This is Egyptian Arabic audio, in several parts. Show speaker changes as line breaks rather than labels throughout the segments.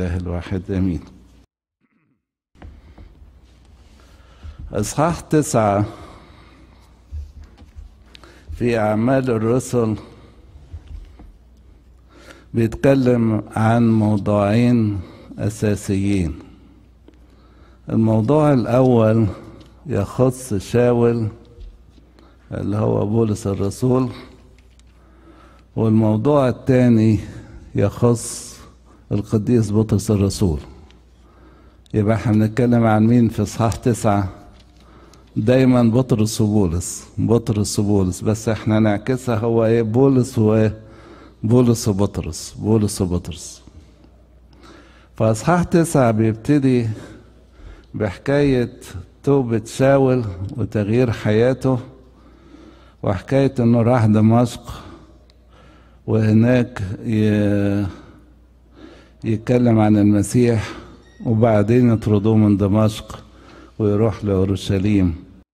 الإله الواحد آمين إصحاح تسعة في أعمال الرسل بيتكلم عن موضوعين أساسيين الموضوع الأول يخص شاول اللي هو بولس الرسول والموضوع الثاني يخص القديس بطرس الرسول يبقى احنا بنتكلم عن مين في اصحاح تسعة دايما بطرس وبولس بطرس وبولس بس احنا نعكسها هو ايه بولس وايه بولس وبطرس بولس وبطرس فاصحاح تسعة بيبتدي بحكاية توبة شاول وتغيير حياته وحكاية انه راح دمشق وهناك يتكلم عن المسيح وبعدين يطردوه من دمشق ويروح لأورشليم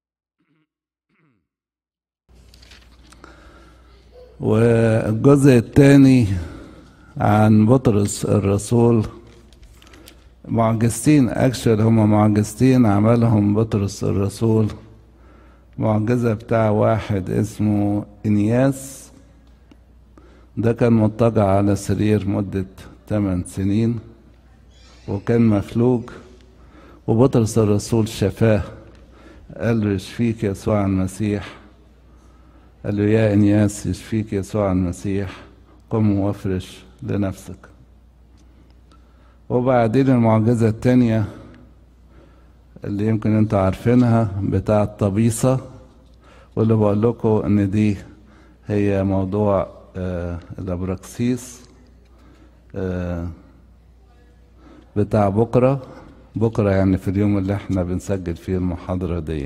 والجزء الثاني عن بطرس الرسول معجزتين اكشن هما معجزتين عملهم بطرس الرسول معجزة بتاع واحد اسمه انياس ده كان مضطجع على سرير مدة 8 سنين وكان مفلوج وبطرس الرسول شفاه قال له يشفيك يسوع المسيح قال له يا انياس يشفيك يسوع المسيح قم وافرش لنفسك وبعدين المعجزة التانية اللي يمكن انتوا عارفينها بتاعة طبيصة واللي بقول لكم ان دي هي موضوع آه الابراكسيس آه بتاع بكرة بكرة يعني في اليوم اللي احنا بنسجل فيه المحاضرة دي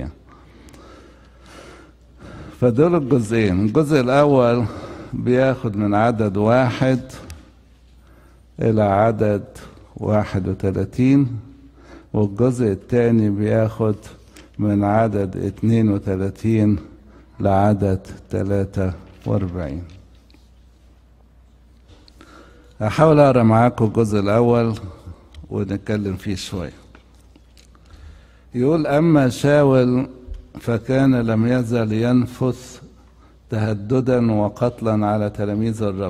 فدول الجزئين الجزء الأول بياخد من عدد واحد إلى عدد واحد وثلاثين والجزء الثاني بياخد من عدد اتنين وثلاثين لعدد ثلاثة واربعين هحاول أقرأ معاكم الجزء الأول ونتكلم فيه شوية يقول أما شاول فكان لم يزل ينفث تهددا وقتلا على تلاميذ الرب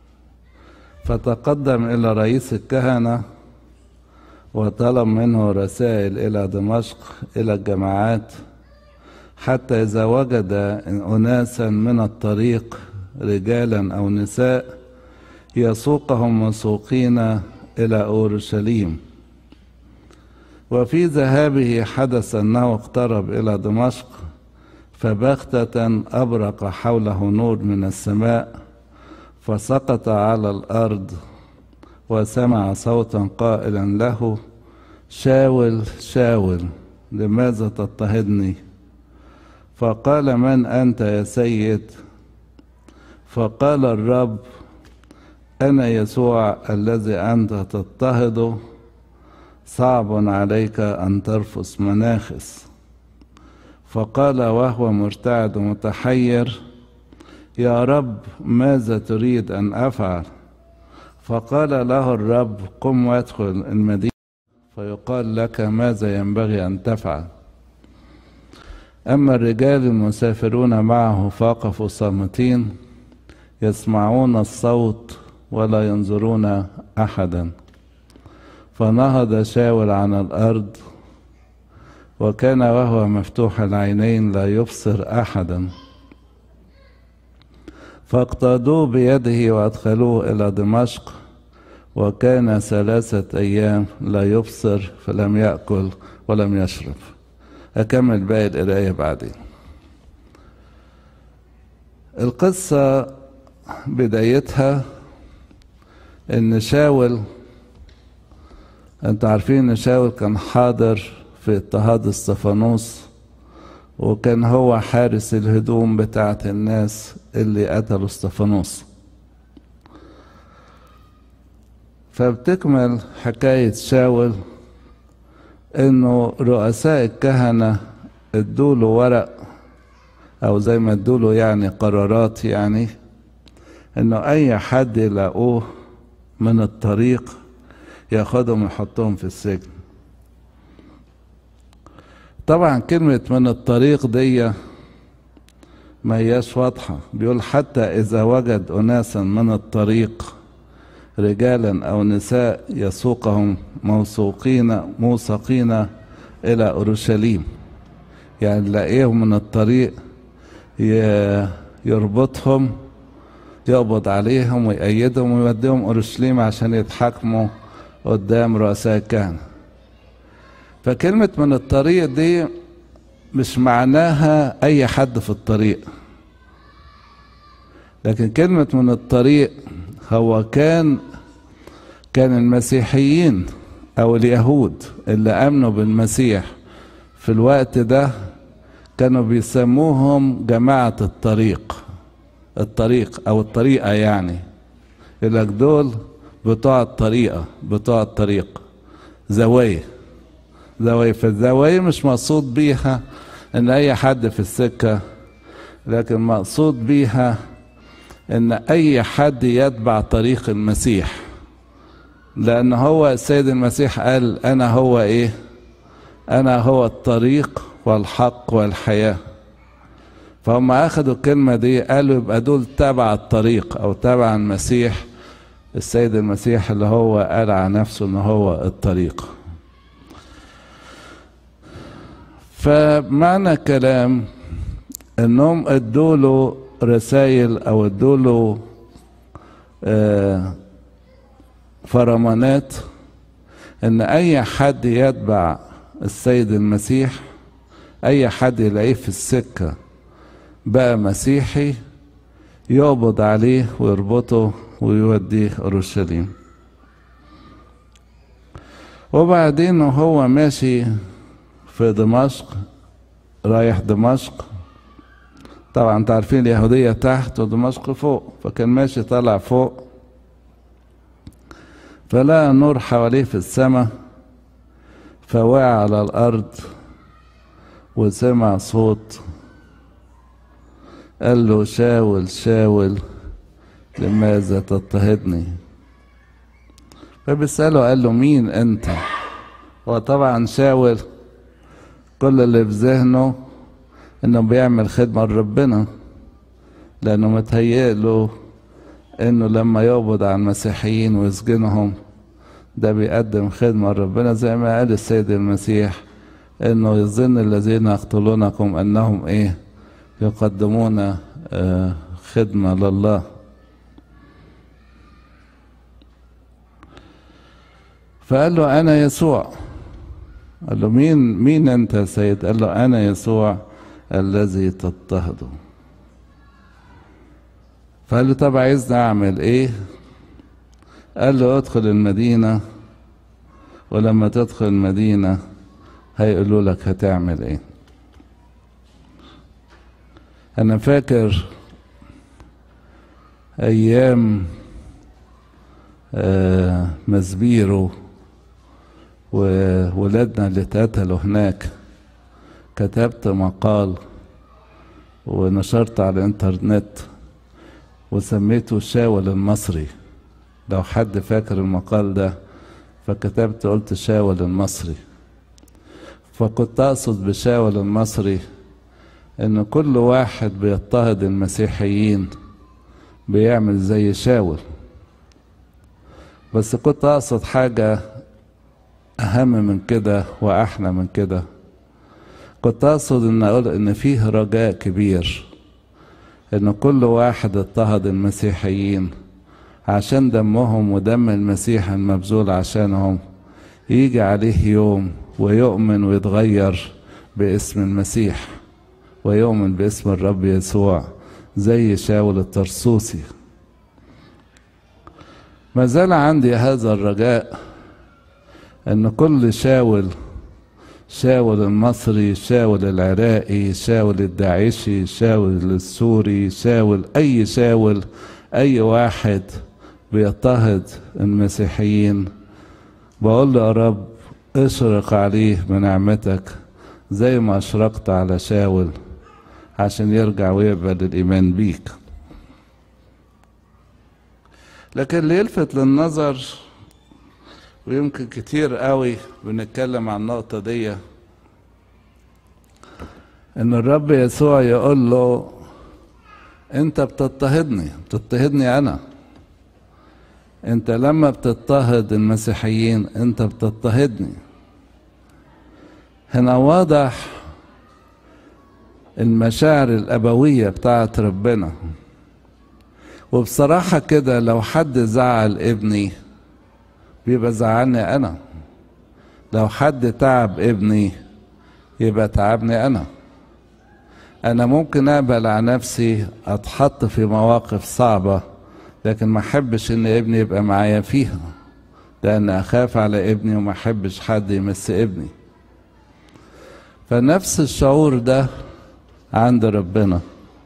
فتقدم إلى رئيس الكهنة وطلب منه رسائل إلى دمشق إلى الجماعات حتى إذا وجد أناسا من الطريق رجالا أو نساء يسوقهم مسوقين إلى أورشليم وفي ذهابه حدث أنه اقترب إلى دمشق فبغتة أبرق حوله نور من السماء فسقط على الأرض وسمع صوتا قائلا له شاول شاول لماذا تضطهدني فقال من أنت يا سيد فقال الرب أنا يسوع الذي أنت تضطهده صعب عليك أن ترفس مناخس فقال وهو مرتعد ومتحير يا رب ماذا تريد أن أفعل فقال له الرب قم وادخل المدينة فيقال لك ماذا ينبغي أن تفعل أما الرجال المسافرون معه فوقفوا صامتين يسمعون الصوت ولا ينظرون أحدا فنهض شاول عن الأرض وكان وهو مفتوح العينين لا يبصر أحدا فاقتادوه بيده وأدخلوه إلى دمشق وكان ثلاثة أيام لا يبصر فلم يأكل ولم يشرب أكمل باقي القراية بعدين القصة بدايتها إن شاول أنتوا عارفين إن شاول كان حاضر في اضطهاد استفانوس وكان هو حارس الهدوم بتاعت الناس اللي قتلوا استفانوس فبتكمل حكاية شاول انه رؤساء الكهنة ادوله ورق او زي ما ادوله يعني قرارات يعني انه اي حد يلاقوه من الطريق ياخدهم ويحطهم في السجن طبعا كلمة من الطريق دي ما هياش واضحة بيقول حتى إذا وجد أناسا من الطريق رجالا أو نساء يسوقهم موثوقين موثقين إلى أورشليم يعني نلاقيهم من الطريق يربطهم يقبض عليهم ويأيدهم ويوديهم أورشليم عشان يتحاكموا قدام رؤساء الكهنة فكلمة من الطريق دي مش معناها أي حد في الطريق لكن كلمة من الطريق هو كان كان المسيحيين أو اليهود اللي آمنوا بالمسيح في الوقت ده كانوا بيسموهم جماعة الطريق الطريق أو الطريقة يعني يقولك دول بتوع الطريقة بتوع الطريق زوايا زوايا فالزوايا مش مقصود بيها ان اي حد في السكة لكن مقصود بيها ان اي حد يتبع طريق المسيح لان هو السيد المسيح قال انا هو ايه انا هو الطريق والحق والحياة فهم اخدوا الكلمة دي قالوا يبقى دول تبع الطريق او تبع المسيح السيد المسيح اللي هو قال عن نفسه ان هو الطريق فمعنى كلام انهم ادوا له رسائل او ادوا له آه فرمانات ان اي حد يتبع السيد المسيح اي حد يلاقيه في السكه بقى مسيحي يقبض عليه ويربطه ويوديه اورشليم وبعدين وهو ماشي في دمشق رايح دمشق طبعا انتوا عارفين اليهودية تحت ودمشق فوق فكان ماشي طالع فوق فلقى نور حواليه في السماء فوقع على الأرض وسمع صوت قال له شاول شاول لماذا تضطهدني فبيسأله قال له مين انت هو طبعا شاول كل اللي في ذهنه انه بيعمل خدمة لربنا لانه متهيأ له انه لما يقبض على المسيحيين ويسجنهم ده بيقدم خدمة لربنا زي ما قال السيد المسيح انه يظن الذين يقتلونكم انهم ايه يقدمون آه خدمة لله فقال له انا يسوع قال له مين مين انت يا سيد قال له انا يسوع الذي تضطهده فقال له طب عايزني اعمل ايه قال له ادخل المدينة ولما تدخل المدينة هيقولوا لك هتعمل ايه انا فاكر ايام آه مزبيرو وولادنا اللي اتقتلوا هناك كتبت مقال ونشرت على الانترنت وسميته شاول المصري لو حد فاكر المقال ده فكتبت قلت شاول المصري فكنت اقصد بشاول المصري ان كل واحد بيضطهد المسيحيين بيعمل زي شاول بس كنت اقصد حاجة اهم من كده واحلى من كده كنت اقصد ان اقول ان فيه رجاء كبير ان كل واحد اضطهد المسيحيين عشان دمهم ودم المسيح المبذول عشانهم يجي عليه يوم ويؤمن ويتغير باسم المسيح ويؤمن باسم الرب يسوع زي شاول الترسوسي ما زال عندي هذا الرجاء ان كل شاول شاول المصري شاول العراقي شاول الداعشي شاول السوري شاول اي شاول اي واحد بيضطهد المسيحيين بقول له يا رب اشرق عليه بنعمتك زي ما اشرقت على شاول عشان يرجع ويقبل الايمان بيك لكن اللي يلفت للنظر ويمكن كتير قوي بنتكلم عن النقطة دي ان الرب يسوع يقول له انت بتضطهدني بتضطهدني انا انت لما بتضطهد المسيحيين انت بتضطهدني هنا واضح المشاعر الابويه بتاعت ربنا وبصراحه كده لو حد زعل ابني بيبقى زعلني انا لو حد تعب ابني يبقى تعبني انا انا ممكن اقبل على نفسي اتحط في مواقف صعبه لكن ما احبش ان ابني يبقى معايا فيها لان اخاف على ابني وما احبش حد يمس ابني فنفس الشعور ده عند ربنا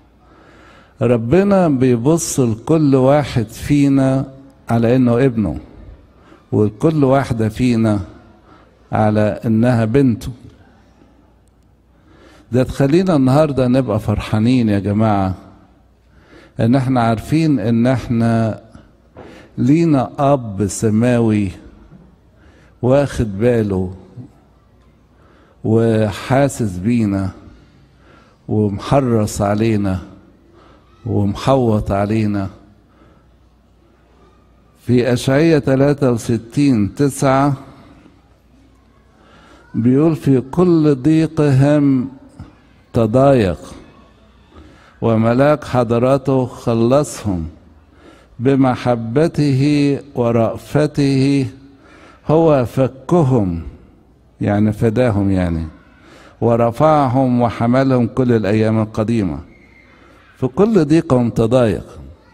ربنا بيبص لكل واحد فينا على انه ابنه وكل واحده فينا على انها بنته ده تخلينا النهارده نبقى فرحانين يا جماعه ان احنا عارفين ان احنا لينا اب سماوي واخد باله وحاسس بينا ومحرص علينا ومحوط علينا في أشعية 63 تسعة بيقول في كل ضيقهم تضايق وملاك حضراته خلصهم بمحبته ورأفته هو فكهم يعني فداهم يعني ورفعهم وحملهم كل الأيام القديمة في كل ضيقهم تضايق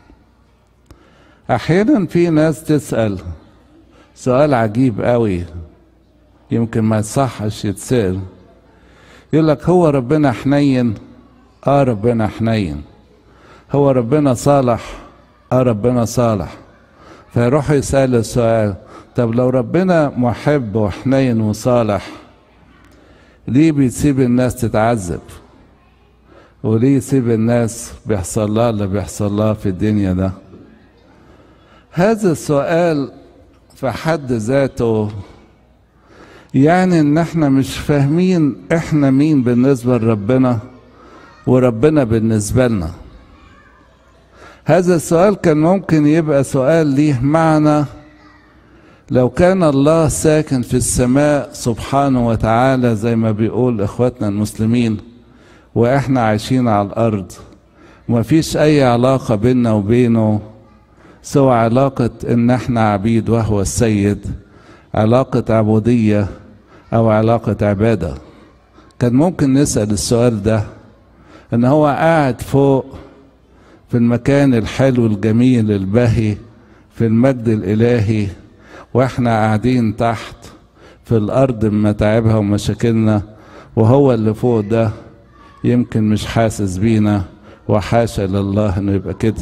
أحيانا في ناس تسأل سؤال عجيب قوي يمكن ما يصحش يتسأل يقول لك هو ربنا حنين اه ربنا حنين هو ربنا صالح اه ربنا صالح فيروح يسأل السؤال طب لو ربنا محب وحنين وصالح ليه بيسيب الناس تتعذب وليه يسيب الناس بيحصل لها اللي بيحصل لها في الدنيا ده هذا السؤال في حد ذاته يعني ان احنا مش فاهمين احنا مين بالنسبه لربنا وربنا بالنسبه لنا هذا السؤال كان ممكن يبقى سؤال ليه معنى لو كان الله ساكن في السماء سبحانه وتعالى زي ما بيقول اخواتنا المسلمين واحنا عايشين على الارض ومفيش اي علاقه بيننا وبينه سوى علاقه ان احنا عبيد وهو السيد علاقه عبوديه او علاقه عباده كان ممكن نسال السؤال ده ان هو قاعد فوق في المكان الحلو الجميل البهي في المجد الالهي واحنا قاعدين تحت في الارض بمتاعبها ومشاكلنا وهو اللي فوق ده يمكن مش حاسس بينا وحاشا لله انه يبقى كده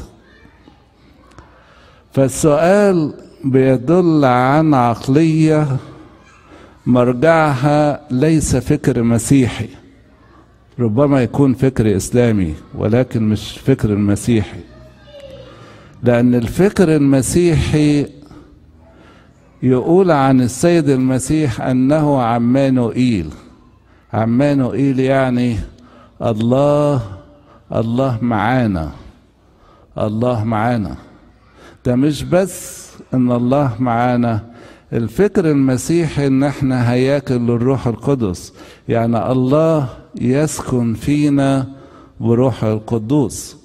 فالسؤال بيدل عن عقليه مرجعها ليس فكر مسيحي ربما يكون فكر اسلامي ولكن مش فكر المسيحي لان الفكر المسيحي يقول عن السيد المسيح انه عمانوئيل عمانوئيل يعني الله الله معانا الله معانا ده مش بس ان الله معانا الفكر المسيحي ان احنا هياكل للروح القدس يعني الله يسكن فينا بروح القدوس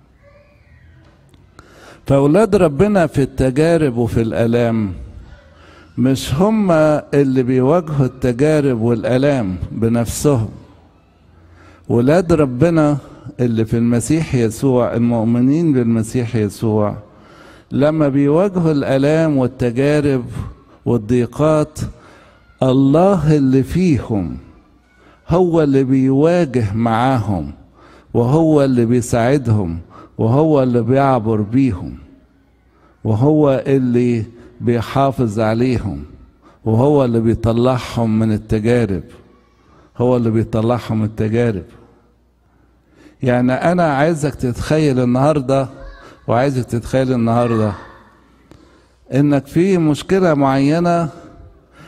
فاولاد ربنا في التجارب وفي الالام مش هم اللي بيواجهوا التجارب والالام بنفسهم ولاد ربنا اللي في المسيح يسوع المؤمنين بالمسيح يسوع لما بيواجهوا الالام والتجارب والضيقات الله اللي فيهم هو اللي بيواجه معاهم وهو اللي بيساعدهم وهو اللي بيعبر بيهم وهو اللي بيحافظ عليهم وهو اللي بيطلعهم من التجارب هو اللي بيطلعهم من التجارب يعني انا عايزك تتخيل النهارده وعايزك تتخيل النهارده انك في مشكله معينه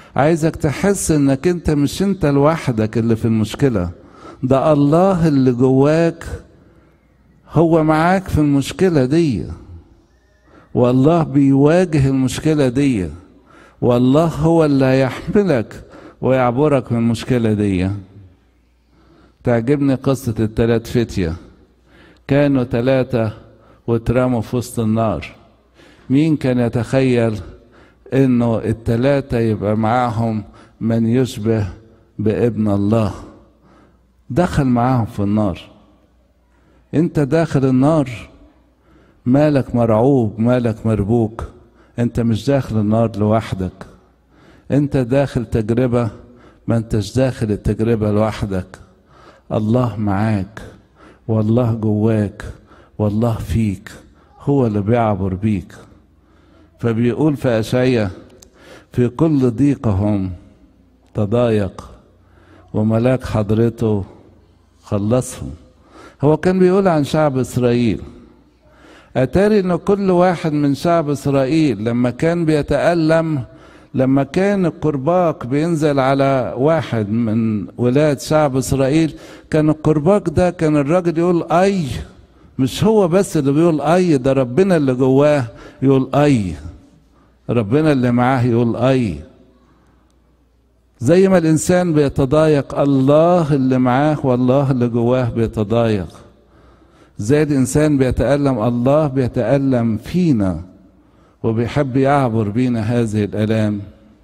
عايزك تحس انك انت مش انت لوحدك اللي في المشكلة ده الله اللي جواك هو معاك في المشكلة دي والله بيواجه المشكلة دي والله هو اللي هيحملك ويعبرك من المشكلة دي تعجبني قصة التلات فتية كانوا تلاتة واترموا في وسط النار مين كان يتخيل انه التلاتة يبقى معاهم من يشبه بابن الله دخل معاهم في النار انت داخل النار مالك مرعوب مالك مربوك انت مش داخل النار لوحدك انت داخل تجربة ما انتش داخل التجربة لوحدك الله معاك والله جواك والله فيك هو اللي بيعبر بيك فبيقول في أشعية في كل ضيقهم تضايق وملاك حضرته خلصهم هو كان بيقول عن شعب إسرائيل أتاري إن كل واحد من شعب إسرائيل لما كان بيتألم لما كان القرباك بينزل على واحد من ولاد شعب إسرائيل كان القرباك ده كان الراجل يقول أي مش هو بس اللي بيقول أي ده ربنا اللي جواه يقول أي ربنا اللي معاه يقول أي زي ما الإنسان بيتضايق الله اللي معاه والله اللي جواه بيتضايق زي الإنسان بيتألم الله بيتألم فينا وبيحب يعبر بينا هذه الآلام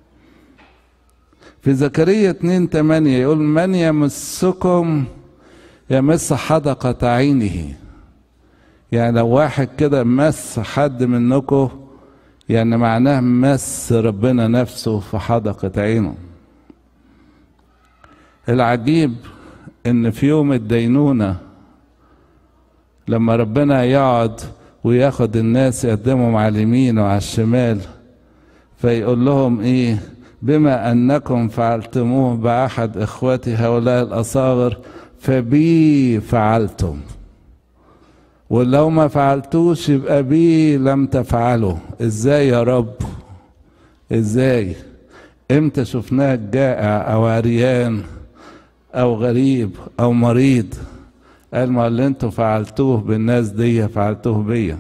في زكريا 2 8 يقول من يمسكم يمس حدقة عينه يعني لو واحد كده مس حد منكم يعني معناه مس ربنا نفسه في حدقة عينه العجيب ان في يوم الدينونة لما ربنا يقعد وياخد الناس يقدمهم على اليمين وعلى الشمال فيقول لهم ايه بما انكم فعلتموه باحد اخوتي هؤلاء الاصاغر فبي فعلتم ولو ما فعلتوش يبقى بي لم تفعلوا ازاي يا رب ازاي امتى شفناك جائع او عريان او غريب او مريض قال ما اللي انتوا فعلتوه بالناس دي فعلتوه بيا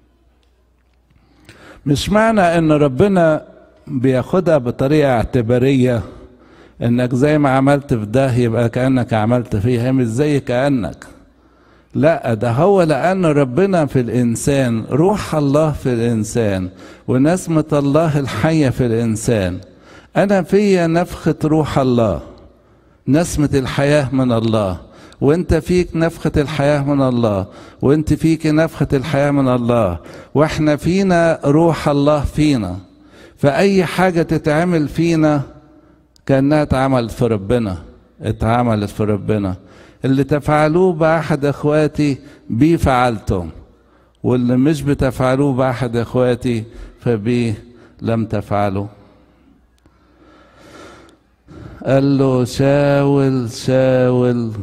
مش معنى ان ربنا بياخدها بطريقة اعتبارية انك زي ما عملت في ده يبقى كأنك عملت فيها مش زي كأنك لا ده هو لأن ربنا في الإنسان روح الله في الإنسان ونسمة الله الحية في الإنسان أنا فيا نفخة روح الله نسمة الحياة من الله وانت فيك نفخة الحياة من الله وانت فيك نفخة الحياة من الله واحنا فينا روح الله فينا فأي حاجة تتعمل فينا كأنها اتعملت في ربنا اتعملت في ربنا اللي تفعلوه بأحد إخواتي بي فعلتم واللي مش بتفعلوه بأحد إخواتي فبي لم تفعلوا قال له شاول شاول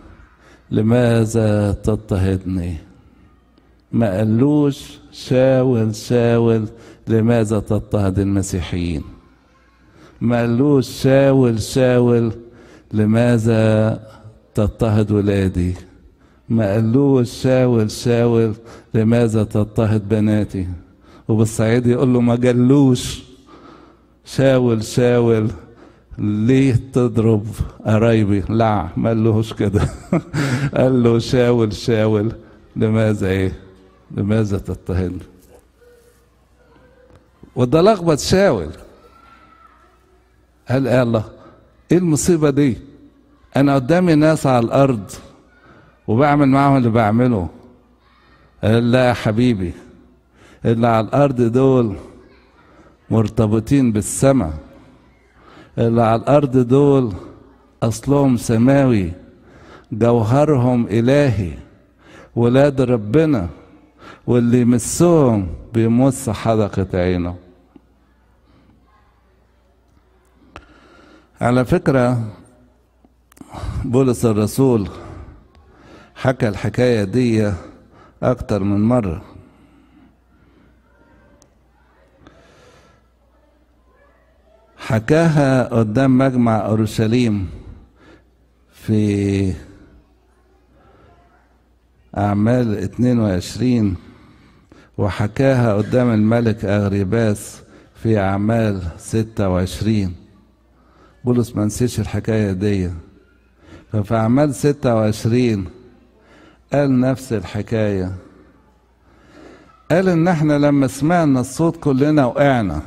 لماذا تضطهدني ما قالوش شاول شاول لماذا تضطهد المسيحيين ما قالوش شاول شاول لماذا تضطهد ولادي ما قالوش شاول شاول لماذا تضطهد بناتي وبالصعيد يقول له ما قالوش شاول شاول ليه تضرب قرايبي لا ما قالوش كده قال له شاول شاول لماذا ايه لماذا تضطهد وده لخبط شاول قال يا الله ايه المصيبه دي انا قدامي ناس على الارض وبعمل معاهم اللي بعمله قال لا يا حبيبي اللي على الارض دول مرتبطين بالسماء اللي على الارض دول اصلهم سماوي جوهرهم الهي ولاد ربنا واللي يمسهم بيمس حدقة عينه على فكرة بولس الرسول حكى الحكاية دي أكتر من مرة حكاها قدام مجمع اورشليم في اعمال 22 وحكاها قدام الملك اغريباس في اعمال 26 بولس ما نسيش الحكايه دي ففي اعمال 26 قال نفس الحكايه قال ان احنا لما سمعنا الصوت كلنا وقعنا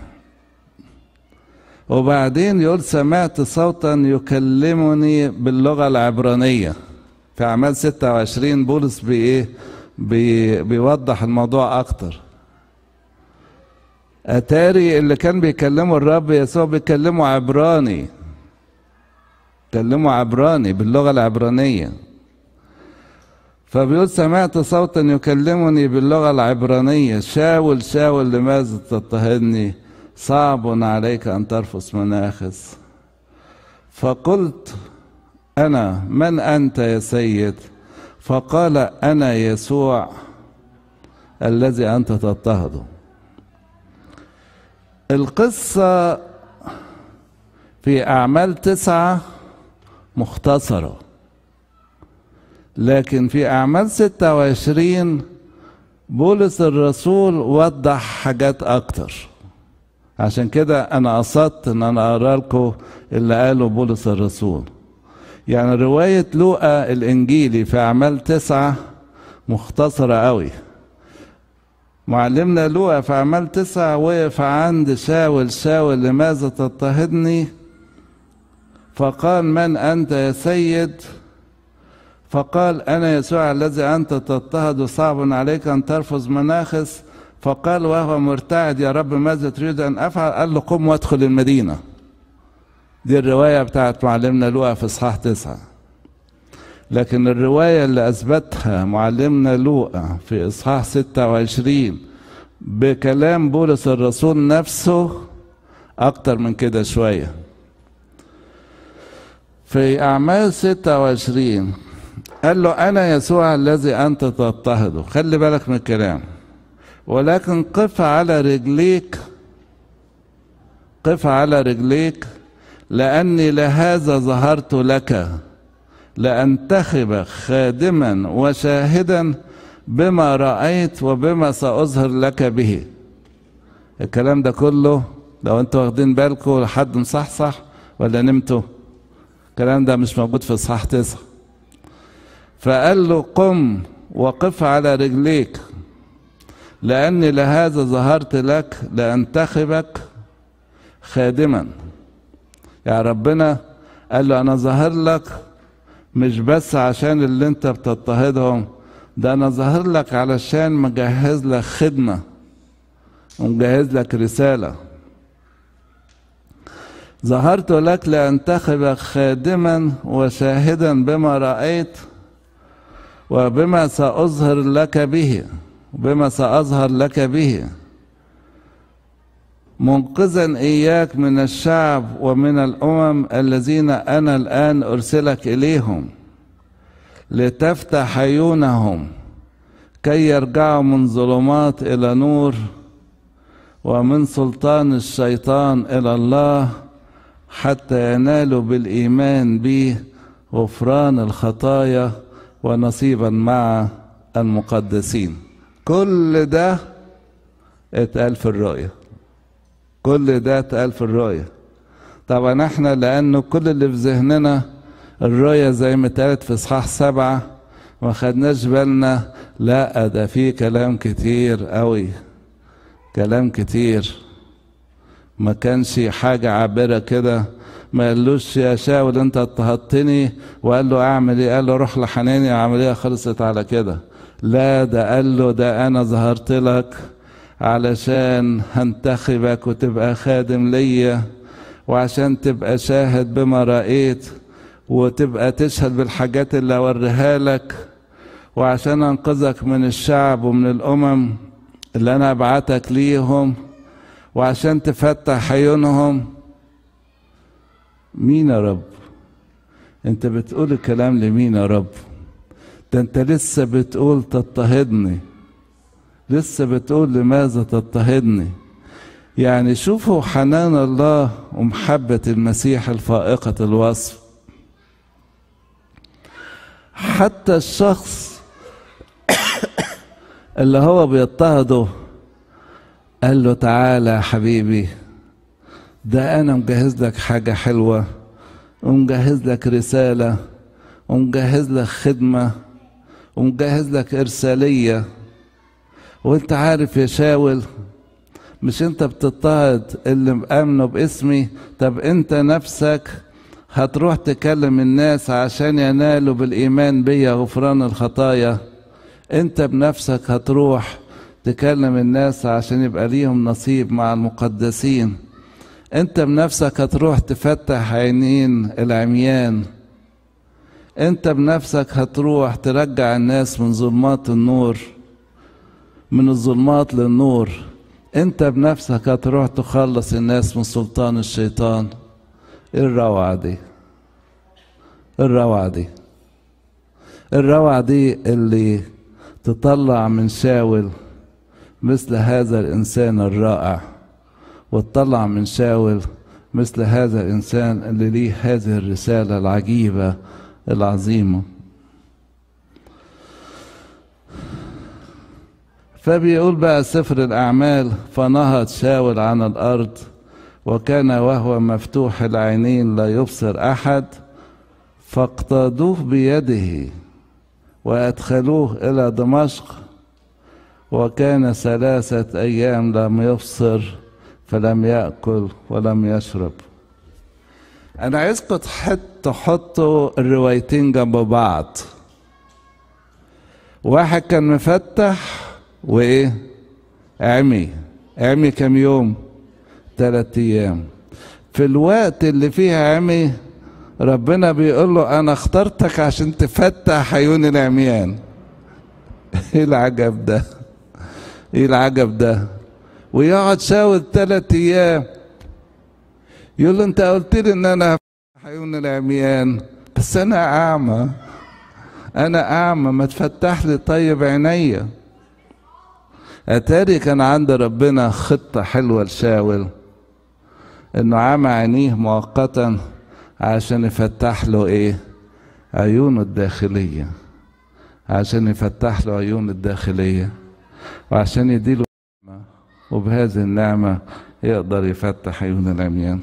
وبعدين يقول سمعت صوتا يكلمني باللغة العبرانية في أعمال 26 بولس بإيه بي بيوضح الموضوع أكتر أتاري اللي كان بيكلمه الرب يسوع بيكلمه عبراني كلمه عبراني باللغة العبرانية فبيقول سمعت صوتا يكلمني باللغة العبرانية شاول شاول لماذا تضطهدني صعب عليك أن ترفس مناخس فقلت أنا من أنت يا سيد فقال أنا يسوع الذي أنت تضطهده القصة في أعمال تسعة مختصرة لكن في أعمال ستة وعشرين بولس الرسول وضح حاجات أكتر عشان كده أنا قصدت إن أنا أقرأ لكم اللي قاله بولس الرسول يعني رواية لوقا الإنجيلي في أعمال تسعة مختصرة قوي معلمنا لوقا في أعمال تسعة وقف عند شاول شاول لماذا تضطهدني فقال من أنت يا سيد فقال أنا يسوع الذي أنت تضطهد صعب عليك أن ترفض مناخس فقال وهو مرتعد يا رب ماذا تريد أن أفعل قال له قم وادخل المدينة دي الرواية بتاعت معلمنا لوقا في إصحاح تسعة لكن الرواية اللي أثبتها معلمنا لوقا في إصحاح ستة وعشرين بكلام بولس الرسول نفسه أكتر من كده شوية في أعمال ستة وعشرين قال له أنا يسوع الذي أنت تضطهده خلي بالك من الكلام ولكن قف على رجليك قف على رجليك لأني لهذا ظهرت لك لأنتخب خادما وشاهدا بما رأيت وبما سأظهر لك به الكلام ده كله لو انتوا واخدين بالكم لحد مصحصح ولا نمتوا الكلام ده مش موجود في اصحاح تسعة فقال له قم وقف على رجليك لأني لهذا ظهرت لك لأنتخبك خادما يعني ربنا قال له أنا ظهر لك مش بس عشان اللي انت بتضطهدهم ده أنا ظهر لك علشان مجهز لك خدمة ومجهز لك رسالة ظهرت لك لأنتخبك خادما وشاهدا بما رأيت وبما سأظهر لك به بما سأظهر لك به منقذا إياك من الشعب ومن الأمم الذين أنا الآن أرسلك إليهم لتفتح عيونهم كي يرجعوا من ظلمات إلى نور ومن سلطان الشيطان إلى الله حتى ينالوا بالإيمان بي غفران الخطايا ونصيبا مع المقدسين كل ده اتقال في الرؤية كل ده اتقال في الرؤية طبعا احنا لانه كل اللي في ذهننا الرؤية زي ما اتقالت في اصحاح سبعة ما خدناش بالنا لا ده في كلام كتير قوي كلام كتير ما كانش حاجة عابرة كده ما قالوش يا شاول انت اضطهدتني وقال له اعمل ايه قال له روح لحناني العملية خلصت على كده لا ده قال له ده انا ظهرت لك علشان هنتخبك وتبقى خادم ليا وعشان تبقى شاهد بما رأيت وتبقى تشهد بالحاجات اللي اوريها لك وعشان انقذك من الشعب ومن الامم اللي انا ابعتك ليهم وعشان تفتح عيونهم مين يا رب انت بتقول الكلام لمين يا رب ده انت لسه بتقول تضطهدني لسه بتقول لماذا تضطهدني يعني شوفوا حنان الله ومحبة المسيح الفائقة الوصف حتى الشخص اللي هو بيضطهده قال له تعالى يا حبيبي ده انا مجهز لك حاجة حلوة ومجهز لك رسالة ومجهز لك خدمة ومجهز لك إرسالية وانت عارف يا شاول مش انت بتضطهد اللي مأمنوا باسمي طب انت نفسك هتروح تكلم الناس عشان ينالوا بالإيمان بيا غفران الخطايا انت بنفسك هتروح تكلم الناس عشان يبقى ليهم نصيب مع المقدسين انت بنفسك هتروح تفتح عينين العميان انت بنفسك هتروح ترجع الناس من ظلمات النور من الظلمات للنور انت بنفسك هتروح تخلص الناس من سلطان الشيطان ايه الروعة دي الروعة دي الروعة دي اللي تطلع من شاول مثل هذا الإنسان الرائع وتطلع من شاول مثل هذا الإنسان اللي ليه هذه الرسالة العجيبة العظيمة فبيقول بقى سفر الأعمال فنهض شاول عن الأرض وكان وهو مفتوح العينين لا يبصر أحد فاقتادوه بيده وأدخلوه إلى دمشق وكان ثلاثة أيام لم يبصر فلم يأكل ولم يشرب أنا عايزكم تحطوا الروايتين جنب بعض واحد كان مفتح وإيه عمي عمي كم يوم ثلاثة أيام في الوقت اللي فيه عمي ربنا بيقول له أنا اخترتك عشان تفتح عيون العميان إيه العجب ده إيه العجب ده ويقعد شاول ثلاثة أيام يقول له أنت قلت لي إن أنا هفتح عيون العميان بس أنا أعمى أنا أعمى ما تفتح لي طيب عينيا أتاري كان عند ربنا خطة حلوة لشاول إنه عمى عينيه مؤقتا عشان يفتح له إيه؟ عيونه الداخلية عشان يفتح له عيونه الداخلية وعشان يديله نعمة وبهذه النعمة يقدر يفتح عيون العميان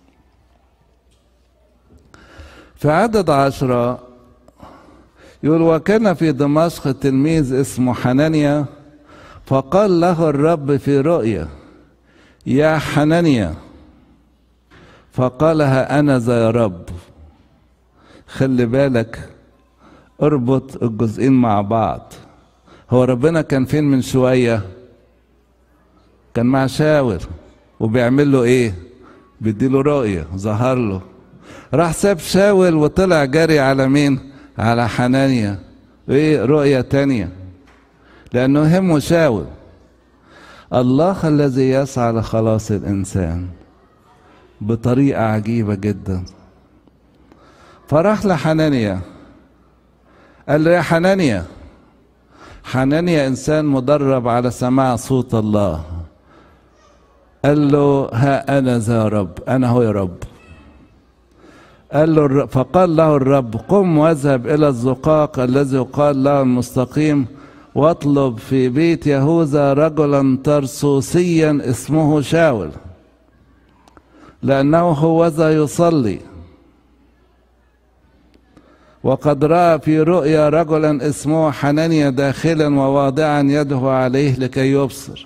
في عدد عشرة يقول وكان في دمشق تلميذ اسمه حنانيا فقال له الرب في رؤيا يا حنانيا فقالها أنا ذا يا رب خلي بالك اربط الجزئين مع بعض هو ربنا كان فين من شوية كان مع شاور وبيعمل له ايه بيديله رؤية ظهر له راح ساب شاول وطلع جري على مين على حنانيا ايه رؤية تانية لأنه همه شاول الله الذي يسعى لخلاص الإنسان بطريقة عجيبة جدا فراح لحنانيا قال له يا حنانيا حنانيا إنسان مدرب على سماع صوت الله قال له ها أنا ذا رب أنا هو يا رب قال له فقال له الرب قم واذهب إلى الزقاق الذي يقال له المستقيم واطلب في بيت يهوذا رجلا ترسوسيا اسمه شاول لأنه هوذا يصلي وقد رأى في رؤيا رجلا اسمه حنانيا داخلا وواضعا يده عليه لكي يبصر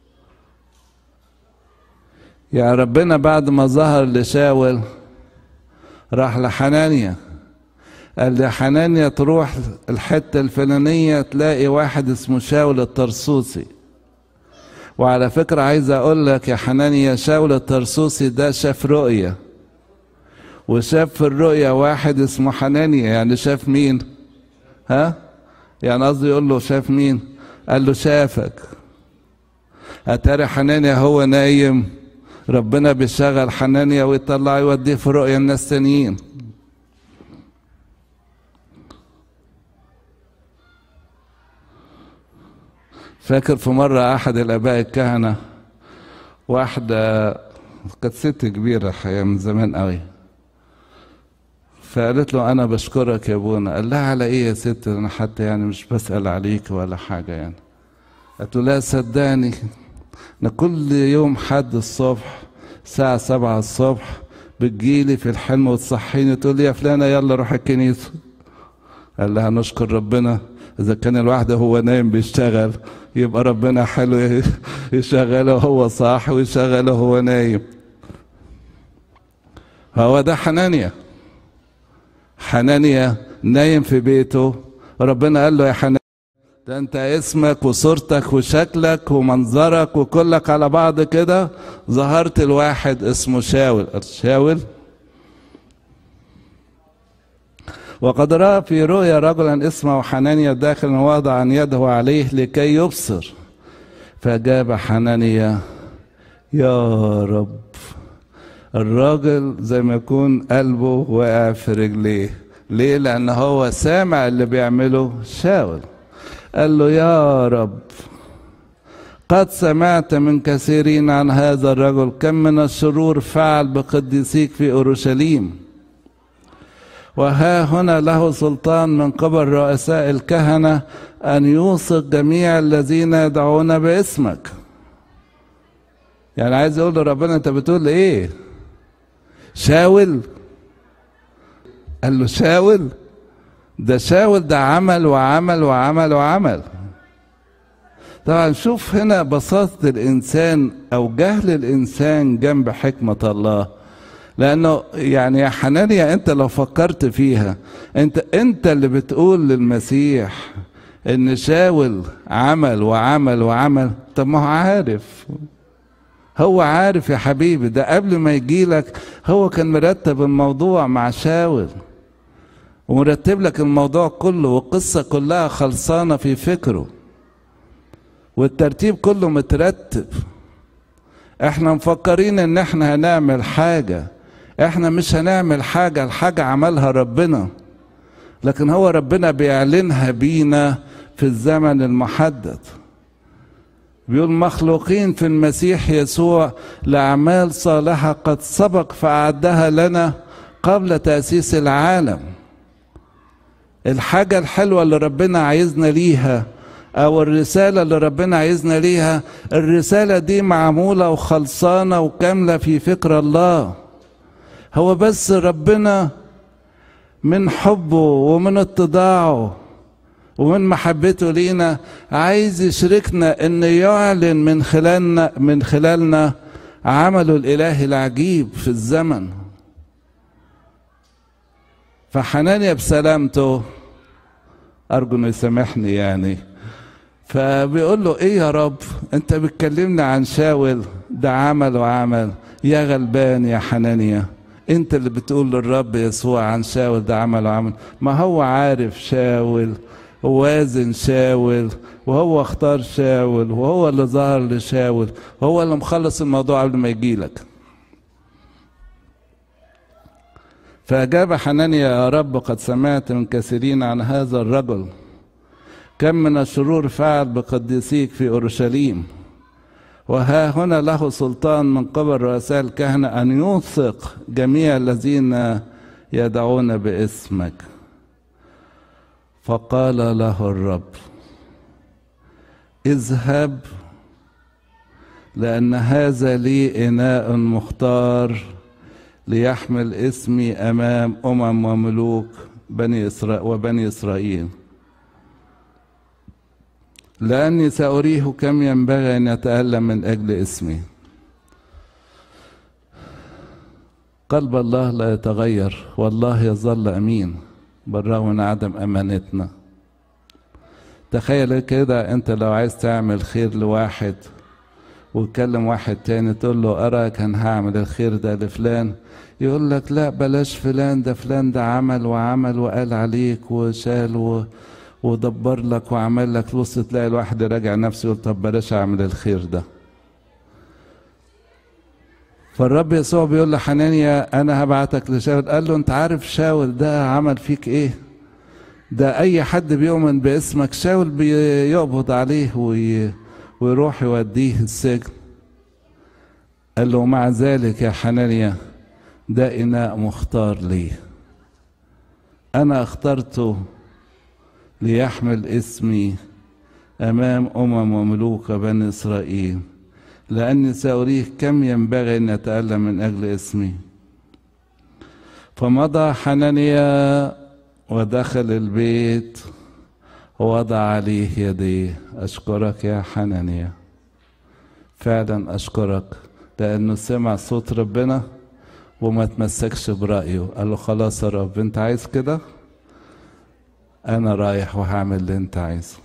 يا ربنا بعد ما ظهر لشاول راح لحنانيا قال لي حنانيا تروح الحتة الفلانية تلاقي واحد اسمه شاول الترسوسي وعلى فكرة عايز أقول لك يا حنانيا شاول الترسوسي ده شاف رؤية وشاف في الرؤية واحد اسمه حنانيا يعني شاف مين ها يعني قصدي يقول له شاف مين قال له شافك أتاري حنانيا هو نايم ربنا بيشغل حنانيا ويطلع يوديه في رؤية الناس تانيين فاكر في مرة أحد الآباء الكهنة واحدة كانت ست كبيرة الحقيقة من زمان قوي فقالت له أنا بشكرك يا أبونا قال لها على إيه يا ست أنا حتى يعني مش بسأل عليك ولا حاجة يعني قالت له لا صدقني أنا كل يوم حد الصبح الساعة سبعة الصبح بتجيلي في الحلم وتصحيني تقول لي يا فلانة يلا روح الكنيسة قال لها نشكر ربنا إذا كان الواحد هو نايم بيشتغل يبقى ربنا حلو يشغله هو صاحي ويشغله هو نايم هو ده حنانيا حنانيا نايم في بيته ربنا قال له يا حنانيا ده انت اسمك وصورتك وشكلك ومنظرك وكلك على بعض كده ظهرت الواحد اسمه شاول شاول وقد رأى في رؤيا رجلا اسمه حنانيا داخلا وضع يده عليه لكي يبصر فجاب حنانيا يا رب الراجل زي ما يكون قلبه واقع في رجليه ليه لان هو سامع اللي بيعمله شاول قال له يا رب قد سمعت من كثيرين عن هذا الرجل كم من الشرور فعل بقديسيك في اورشليم وها هنا له سلطان من قبل رؤساء الكهنه ان يوثق جميع الذين يدعون باسمك يعني عايز يقول لربنا انت بتقول ايه شاول قال له شاول ده شاول ده عمل وعمل وعمل وعمل طبعا شوف هنا بساطة الإنسان أو جهل الإنسان جنب حكمة الله لأنه يعني يا حنانيا أنت لو فكرت فيها أنت أنت اللي بتقول للمسيح إن شاول عمل وعمل وعمل طب ما هو عارف هو عارف يا حبيبي ده قبل ما يجيلك هو كان مرتب الموضوع مع شاول ومرتب لك الموضوع كله والقصة كلها خلصانة في فكره والترتيب كله مترتب احنا مفكرين ان احنا هنعمل حاجة احنا مش هنعمل حاجة الحاجة عملها ربنا لكن هو ربنا بيعلنها بينا في الزمن المحدد بيقول مخلوقين في المسيح يسوع لأعمال صالحة قد سبق فأعدها لنا قبل تأسيس العالم الحاجة الحلوة اللي ربنا عايزنا ليها أو الرسالة اللي ربنا عايزنا ليها الرسالة دي معمولة وخلصانة وكاملة في فكر الله هو بس ربنا من حبه ومن اتضاعه ومن محبته لينا عايز يشركنا ان يعلن من خلالنا من خلالنا عمله الالهي العجيب في الزمن فحنانيا بسلامته ارجو انه يسامحني يعني فبيقول له ايه يا رب انت بتكلمنا عن شاول ده عمل وعمل يا غلبان يا حنانيا انت اللي بتقول للرب يسوع عن شاول ده عمل وعمل ما هو عارف شاول ووازن شاول وهو اختار شاول وهو اللي ظهر لشاول وهو اللي مخلص الموضوع قبل ما يجيلك فأجاب حنانيا يا رب قد سمعت من كثيرين عن هذا الرجل كم من الشرور فعل بقديسيك في أورشليم وها هنا له سلطان من قبل رؤساء الكهنة أن يوثق جميع الذين يدعون باسمك فقال له الرب اذهب لأن هذا لي إناء مختار ليحمل اسمي أمام أمم وملوك بني إسرائيل وبني إسرائيل لأني سأريه كم ينبغي أن يتألم من أجل اسمي قلب الله لا يتغير والله يظل أمين بالرغم من عدم أمانتنا تخيل كده أنت لو عايز تعمل خير لواحد وتكلم واحد تاني تقول له أراك أنا هعمل الخير ده لفلان يقول لك لا بلاش فلان ده فلان ده عمل وعمل وقال عليك وشال و... ودبر لك وعمل لك بص تلاقي الواحد راجع نفسه يقول طب بلاش اعمل الخير ده فالرب يسوع بيقول لحنانيا انا هبعتك لشاول قال له انت عارف شاول ده عمل فيك ايه ده اي حد بيؤمن باسمك شاول بيقبض عليه وي... ويروح يوديه السجن قال له مع ذلك يا حنانيا ده إناء مختار لي أنا اخترته ليحمل اسمي أمام أمم وملوك بني إسرائيل لأني سأريه كم ينبغي أن أتألم من أجل اسمي فمضى حنانيا ودخل البيت ووضع عليه يديه أشكرك يا حنانيا فعلا أشكرك لأنه سمع صوت ربنا وما تمسكش برأيه قال له خلاص يا رب أنت عايز كده أنا رايح وهعمل اللي أنت عايزه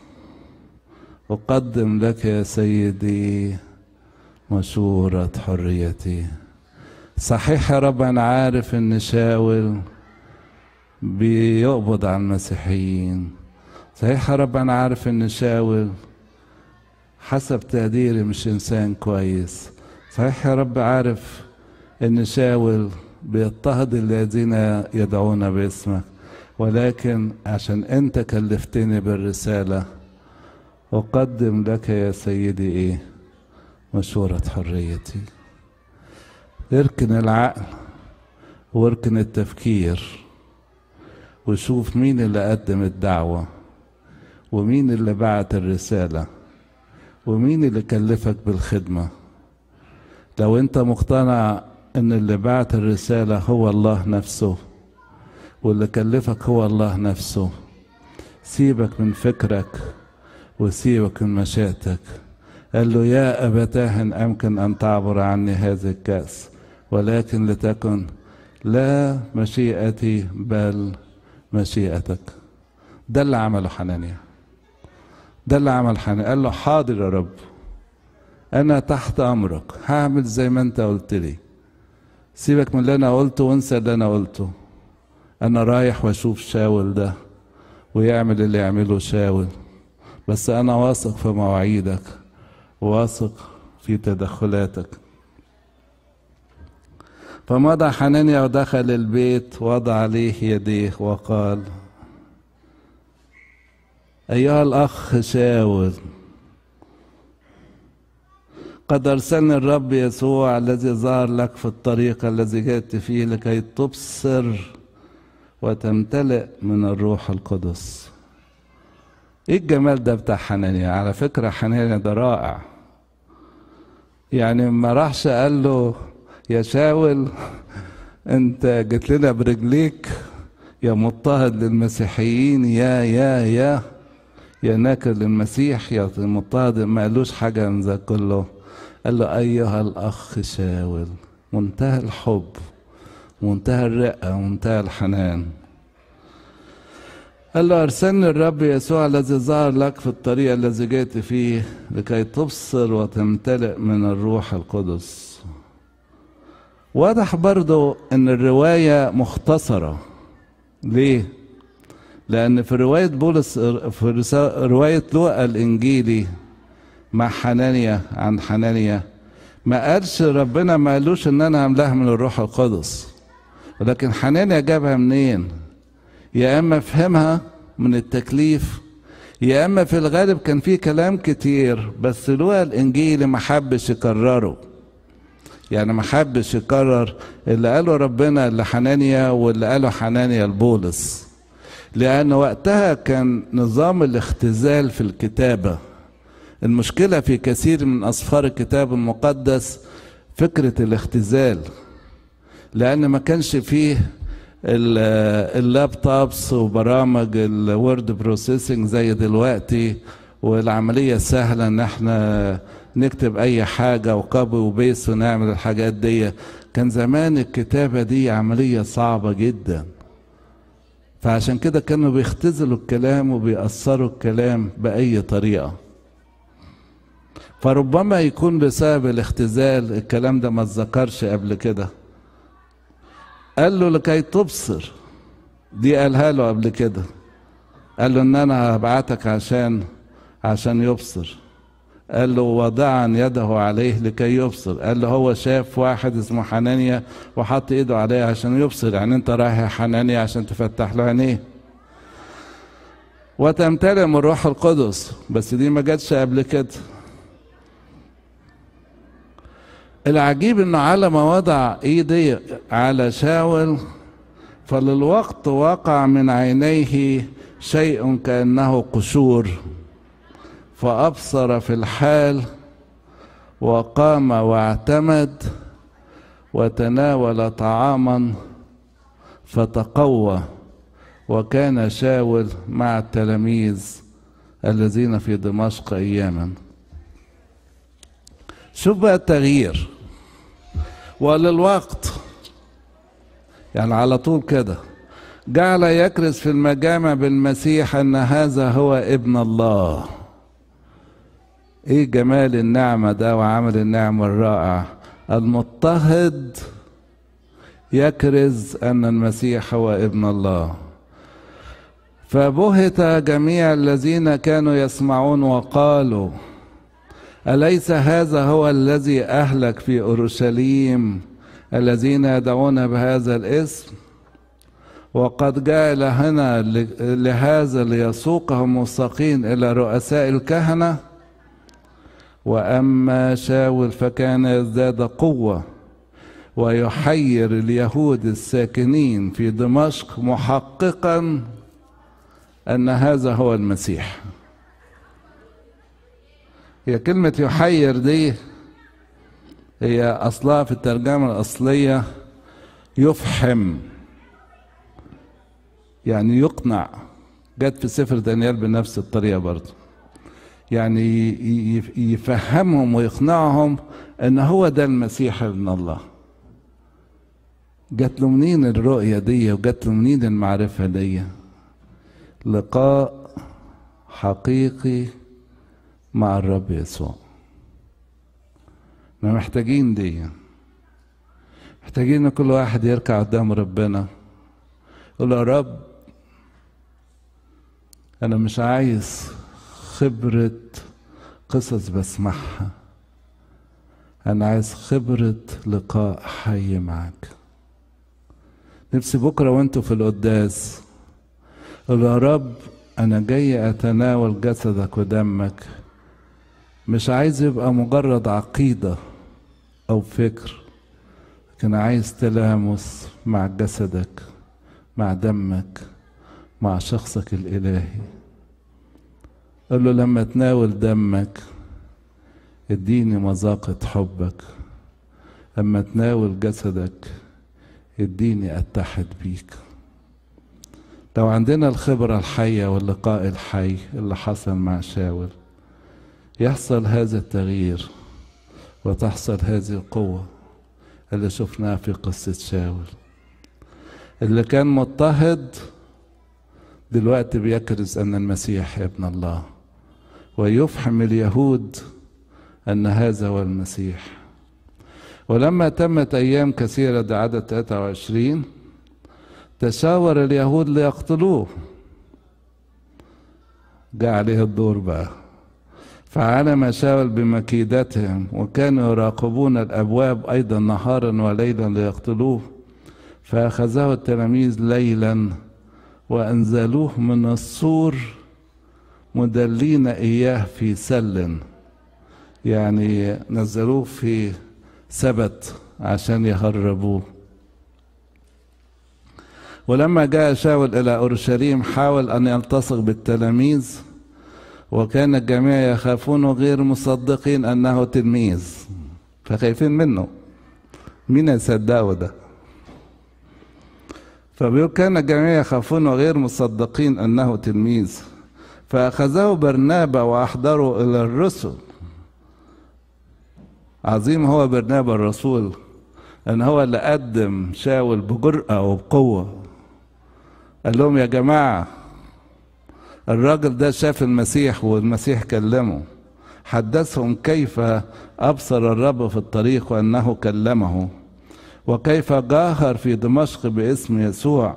أقدم لك يا سيدي مشورة حريتي صحيح يا رب أنا عارف إن شاول بيقبض على المسيحيين صحيح يا رب أنا عارف إن شاول حسب تقديري مش إنسان كويس صحيح يا رب عارف إن شاول بيضطهد الذين يدعون باسمك ولكن عشان أنت كلفتني بالرسالة أقدم لك يا سيدي إيه مشورة حريتي اركن العقل واركن التفكير وشوف مين اللي قدم الدعوة ومين اللي بعت الرسالة ومين اللي كلفك بالخدمة لو انت مقتنع ان اللي بعت الرسالة هو الله نفسه واللي كلفك هو الله نفسه سيبك من فكرك وسيبك من مشيئتك قال له يا أبتاه إن أمكن أن تعبر عني هذه الكأس ولكن لتكن لا مشيئتي بل مشيئتك ده اللي عمله حنانيا ده اللي عمل حنانيا قال له حاضر يا رب أنا تحت أمرك هعمل زي ما أنت قلت لي سيبك من اللي أنا قلته وانسى اللي أنا قلته أنا رايح وأشوف شاول ده ويعمل اللي يعمله شاول بس أنا واثق في مواعيدك واثق في تدخلاتك فمضى حنانيا ودخل البيت وضع عليه يديه وقال أيها الأخ شاول قد أرسلني الرب يسوع الذي ظهر لك في الطريق الذي جئت فيه لكي تبصر وتمتلئ من الروح القدس ايه الجمال ده بتاع حنانيا على فكرة حنانيا ده رائع يعني ما راحش قال له يا شاول انت جيت لنا برجليك يا مضطهد للمسيحيين يا يا يا يا ناكر للمسيح يا مضطهد ما قالوش حاجة من ذا كله قال له أيها الأخ شاول منتهى الحب منتهى الرقة منتهى الحنان قال له أرسلني الرب يسوع الذي ظهر لك في الطريق الذي جئت فيه لكي تبصر وتمتلئ من الروح القدس واضح برضو ان الرواية مختصرة ليه؟ لأن في رواية بولس في رواية لوقا الإنجيلي مع حنانيا عن حنانيا ما قالش ربنا ما قالوش إن أنا هملاها من الروح القدس ولكن حنانيا جابها منين؟ يا اما فهمها من التكليف يا اما في الغالب كان في كلام كتير بس لوقا الانجيلي ما حبش يكرره يعني ما حبش يكرر اللي قاله ربنا لحنانيا واللي قاله حنانيا لبولس لان وقتها كان نظام الاختزال في الكتابه المشكله في كثير من اسفار الكتاب المقدس فكره الاختزال لان ما كانش فيه اللابتوبس وبرامج الورد بروسيسنج زي دلوقتي والعمليه سهله ان احنا نكتب اي حاجه وكوبي وبيس ونعمل الحاجات دي كان زمان الكتابه دي عمليه صعبه جدا فعشان كده كانوا بيختزلوا الكلام وبيأثروا الكلام بأي طريقة فربما يكون بسبب الاختزال الكلام ده ما اتذكرش قبل كده قال له لكي تبصر دي قالها له قبل كده قال له ان انا هبعتك عشان عشان يبصر قال له وضعا يده عليه لكي يبصر قال له هو شاف واحد اسمه حنانيا وحط ايده عليه عشان يبصر يعني انت رايح يا حنانيا عشان تفتح له عينيه وتمتلئ من الروح القدس بس دي ما جاتش قبل كده العجيب انه على ما وضع ايدي على شاول فللوقت وقع من عينيه شيء كانه قشور فابصر في الحال وقام واعتمد وتناول طعاما فتقوى وكان شاول مع التلاميذ الذين في دمشق اياما شوف بقى التغيير وللوقت يعني على طول كده جعل يكرز في المجامع بالمسيح ان هذا هو ابن الله ايه جمال النعمة ده وعمل النعمة الرائع المضطهد يكرز ان المسيح هو ابن الله فبهت جميع الذين كانوا يسمعون وقالوا أليس هذا هو الذي أهلك في أورشليم الذين يدعون بهذا الاسم وقد جاء إلى هنا لهذا ليسوقهم مستقين إلى رؤساء الكهنة وأما شاول فكان يزداد قوة ويحير اليهود الساكنين في دمشق محققا أن هذا هو المسيح هي كلمة يحير دي هي أصلها في الترجمة الأصلية يفحم يعني يقنع جت في سفر دانيال بنفس الطريقة برضه يعني يفهمهم ويقنعهم ان هو ده المسيح ابن الله جات له منين الرؤية دي وجات له منين المعرفة دي لقاء حقيقي مع الرب يسوع ما محتاجين دي محتاجين ان كل واحد يركع قدام ربنا يقول يا رب انا مش عايز خبرة قصص بسمعها انا عايز خبرة لقاء حي معاك نفسي بكرة وانتوا في القداس قول يا رب انا جاي اتناول جسدك ودمك مش عايز يبقى مجرد عقيدة او فكر لكن عايز تلامس مع جسدك مع دمك مع شخصك الالهي قال له لما تناول دمك اديني مذاقة حبك لما تناول جسدك اديني اتحد بيك لو عندنا الخبرة الحية واللقاء الحي اللي حصل مع شاول يحصل هذا التغيير وتحصل هذه القوة اللي شفناها في قصة شاول اللي كان مضطهد دلوقتي بيكرز أن المسيح ابن الله ويفحم اليهود أن هذا هو المسيح ولما تمت أيام كثيرة ده عدد 23 تشاور اليهود ليقتلوه جاء عليه الدور بقى فعلم شاول بمكيدتهم وكانوا يراقبون الأبواب أيضا نهارا وليلا ليقتلوه فأخذه التلاميذ ليلا وأنزلوه من السور مدلين إياه في سل يعني نزلوه في سبت عشان يهربوه ولما جاء شاول إلى أورشليم حاول أن يلتصق بالتلاميذ وكان الجميع يخافون غير مصدقين أنه تلميذ فخايفين منه مين يصدقه ده فبيقول كان الجميع يخافون غير مصدقين أنه تلميذ فأخذه برنابا وأحضره إلى الرسل عظيم هو برنابا الرسول أن هو اللي قدم شاول بجرأة وبقوة قال لهم يا جماعة الراجل ده شاف المسيح والمسيح كلمه حدثهم كيف أبصر الرب في الطريق وأنه كلمه وكيف جاهر في دمشق باسم يسوع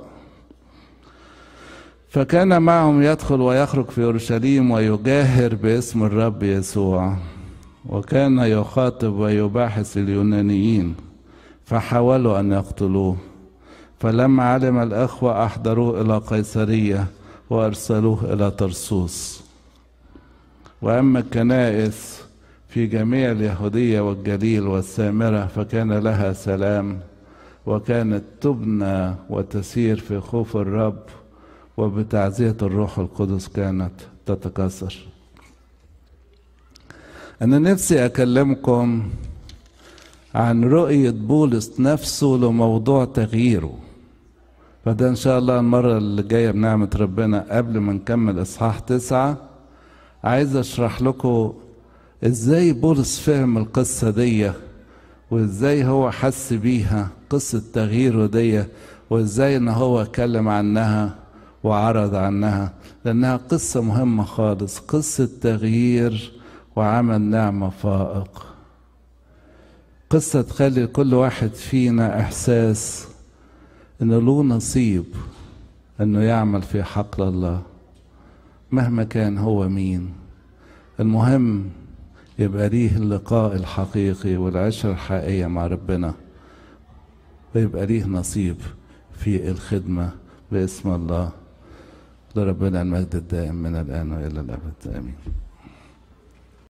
فكان معهم يدخل ويخرج في اورشليم ويجاهر باسم الرب يسوع وكان يخاطب ويباحث اليونانيين فحاولوا ان يقتلوه فلما علم الاخوه احضروه الى قيصريه وارسلوه الى طرسوس واما الكنائس في جميع اليهودية والجليل والسامرة فكان لها سلام وكانت تبنى وتسير في خوف الرب وبتعزية الروح القدس كانت تتكاثر أنا نفسي أكلمكم عن رؤية بولس نفسه لموضوع تغييره فده إن شاء الله المرة اللي جاية بنعمة ربنا قبل ما نكمل إصحاح تسعة عايز أشرح لكم إزاي بولس فهم القصة دي وإزاي هو حس بيها قصة تغييره دي وإزاي إن هو اتكلم عنها وعرض عنها لأنها قصة مهمة خالص قصة تغيير وعمل نعمة فائق قصة تخلي كل واحد فينا إحساس إنه له نصيب إنه يعمل في حقل الله مهما كان هو مين المهم يبقى ليه اللقاء الحقيقي والعشرة الحقيقية مع ربنا ويبقى ليه نصيب في الخدمة باسم الله لربنا المجد الدائم من الآن وإلى الأبد آمين